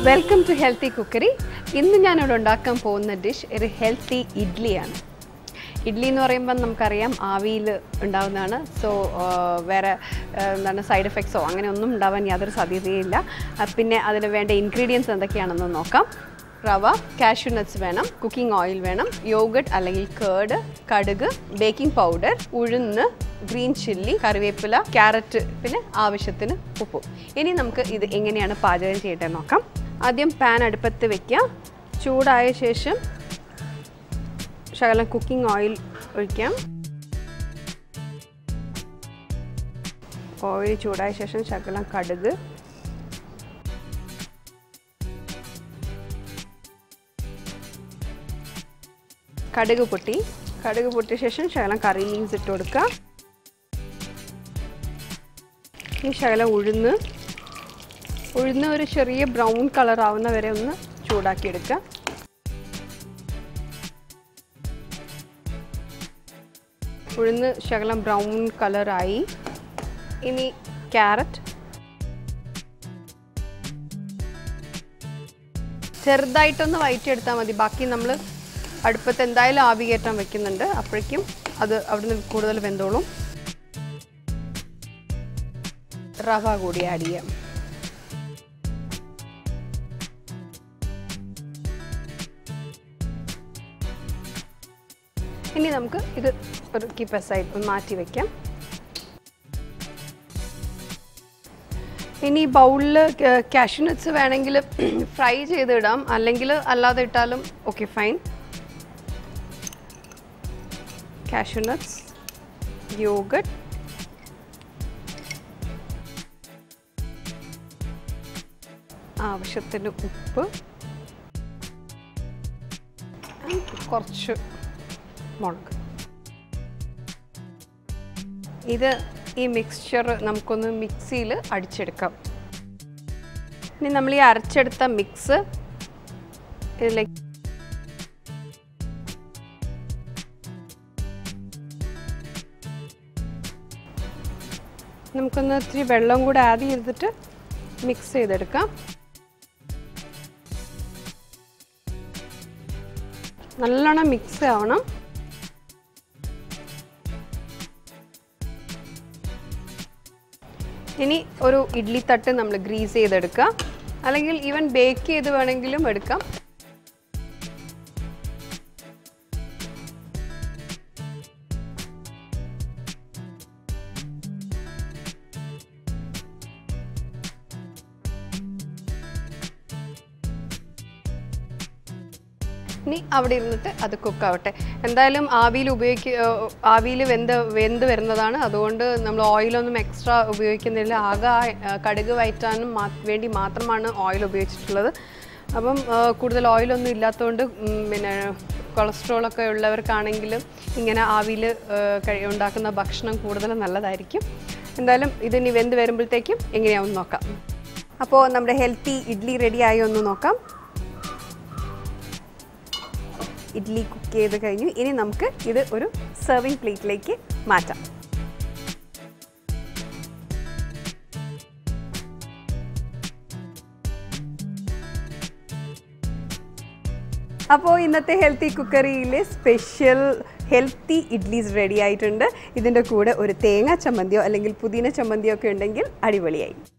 welcome to healthy cookery ഇന്ന് ഞാനിവിടെ ഉണ്ടാക്കാൻ പോകുന്ന ഡിഷ് ഒരു ഹെൽത്തി ഇഡ്ഡലിയാണ് ഇഡ്ഡലി എന്ന് പറയുമ്പോൾ നമുക്കറിയാം ആവിയിൽ ഉണ്ടാവുന്നതാണ് സോ വേറെ ആ, എന്താണ് സൈഡ് എഫക്ട്സോ അങ്ങനെ ഒന്നും ഉണ്ടാവാൻ യാതൊരു സാധ്യതയില്ല ആ, പിന്നെ അതിന് വേണ്ട ഇൻഗ്രീഡിയൻസ് എന്തൊക്കെയാണെന്ന് നോക്കാം റവ കാഷ്യൂ നട്ട്സ് വേണം കുക്കിംഗ് ഓയിൽ വേണം യോഗട്ട് അല്ലെങ്കിൽ കേർഡ് കടുക് ബേക്കിംഗ് പൗഡർ ഉഴുന്ന് ഗ്രീൻ ചില്ലി കറിവേപ്പില ക്യാരറ്റ് പിന്നെ ആവശ്യത്തിന് ഉപ്പും ഇനി നമുക്ക് ഇത് എങ്ങനെയാണ് പാചകം ചെയ്യേണ്ടത് നോക്കാം ആദ്യം പാൻ അടുപ്പത്ത് വെക്കുക ചൂടായ ശേഷം ശകലം കുക്കിംഗ് ഓയിൽ ഒഴിക്കാം ഓയിൽ ചൂടായ ശേഷം ശകലം കടുക് കടുക് പൊട്ടി കടുക് പൊട്ടിയ ശേഷം ശകലം കറി ലീവ്സ് ഇട്ട് കൊടുക്കുക ഈ ശകലം ഉഴുന്ന് ഉഴുന്ന് ഒരു ചെറിയ ബ്രൗൺ കളർ ആവുന്ന വരെ ഒന്ന് ചൂടാക്കിയെടുക്കുക ഉഴുന്ന് ശകലം ബ്രൗൺ കളറായി ഇനി ക്യാരറ്റ് ചെറുതായിട്ടൊന്ന് വയറ്റിയെടുത്താൽ മതി ബാക്കി നമ്മൾ അടുപ്പത്ത് എന്തായാലും ആവി കയറ്റാൻ വെക്കുന്നുണ്ട് അപ്പോഴേക്കും അത് അവിടുന്ന് കൂടുതൽ വെന്തോളും റവ കൂടി ആഡ് ചെയ്യാം ഇനി നമുക്ക് ഇത് ഒരു കീപ്പ് സൈഡ് ഒന്ന് മാറ്റി വെക്കാം ഇനി ബൗളിൽ കാഷ്യൂ നട്ട്സ് വേണമെങ്കിൽ ഫ്രൈ ചെയ്തിടാം അല്ലെങ്കിൽ അല്ലാതെ ഇട്ടാലും okay fine cashew nuts yoghurt ആവശ്യത്തിന് ഉപ്പ് and കുറച്ച് മുളക് ഇത് ഈ മിക്സ്ചർ നമുക്കൊന്ന് മിക്സിയിൽ അടിച്ചെടുക്കാം ഇനി നമ്മൾ ഈ അരച്ചെടുത്ത മിക്സ് ഇതിലേക്ക് നമുക്കൊന്ന് ഇത്തിരി വെള്ളം കൂടെ ആഡ് ചെയ്തിട്ട് മിക്സ് ചെയ്തെടുക്കാം നല്ലോണം മിക്സ് ആവണം ഇനി ഒരു ഇഡ്ഡലി തട്ട് നമ്മൾ ഗ്രീസ് ചെയ്തെടുക്കുക അല്ലെങ്കിൽ ഈവൻ ബേക്ക് ചെയ്ത് വേണമെങ്കിലും എടുക്കാം ഇനി അവിടെ ഇരുന്നിട്ട് അത് കുക്കാവട്ടെ എന്തായാലും ആവിയിൽ ഉപയോഗിക്ക ആവിയിൽ വെന്ത് വെന്ത് വരുന്നതാണ് അതുകൊണ്ട് നമ്മൾ ഓയിലൊന്നും എക്സ്ട്രാ ഉപയോഗിക്കുന്നില്ല ആകെ ആ, കടുക് വയറ്റാനും മാ വേണ്ടി മാത്രമാണ് ഓയിൽ ഉപയോഗിച്ചിട്ടുള്ളത് അപ്പം ആ, കൂടുതൽ ഓയിലൊന്നും ഇല്ലാത്തതുകൊണ്ട് ഉം, പിന്നെ കൊളസ്ട്രോളൊക്കെ ഉള്ളവർക്കാണെങ്കിൽ ഇങ്ങനെ ആവിയിൽ ഉണ്ടാക്കുന്ന ഭക്ഷണം കൂടുതൽ നല്ലതായിരിക്കും എന്തായാലും ഇതിനി വെന്ത് വരുമ്പോഴത്തേക്കും എങ്ങനെയാവും നോക്കാം അപ്പോൾ നമ്മുടെ ഹെൽത്തി ഇഡ്ഡലി റെഡിയായി ഒന്ന് നോക്കാം ഇഡ്ഡലി കുക്ക് ചെയ്ത് കഴിഞ്ഞു ഇനി നമുക്ക് ഇത് ഒരു സെർവിങ് പ്ലേറ്റിലേക്ക് മാറ്റാം അപ്പോൾ ഇന്നത്തെ ഹെൽത്തി കുക്കറിയിലെ സ്പെഷ്യൽ ഹെൽത്തി ഇഡ്ലീസ് റെഡി ആയിട്ടുണ്ട് ഇതിൻ്റെ കൂടെ ഒരു തേങ്ങ ചമ്മന്തിയോ അല്ലെങ്കിൽ പുതിന ചമ്മന്തിയോ ഒക്കെ ഉണ്ടെങ്കിൽ അടിപൊളിയായി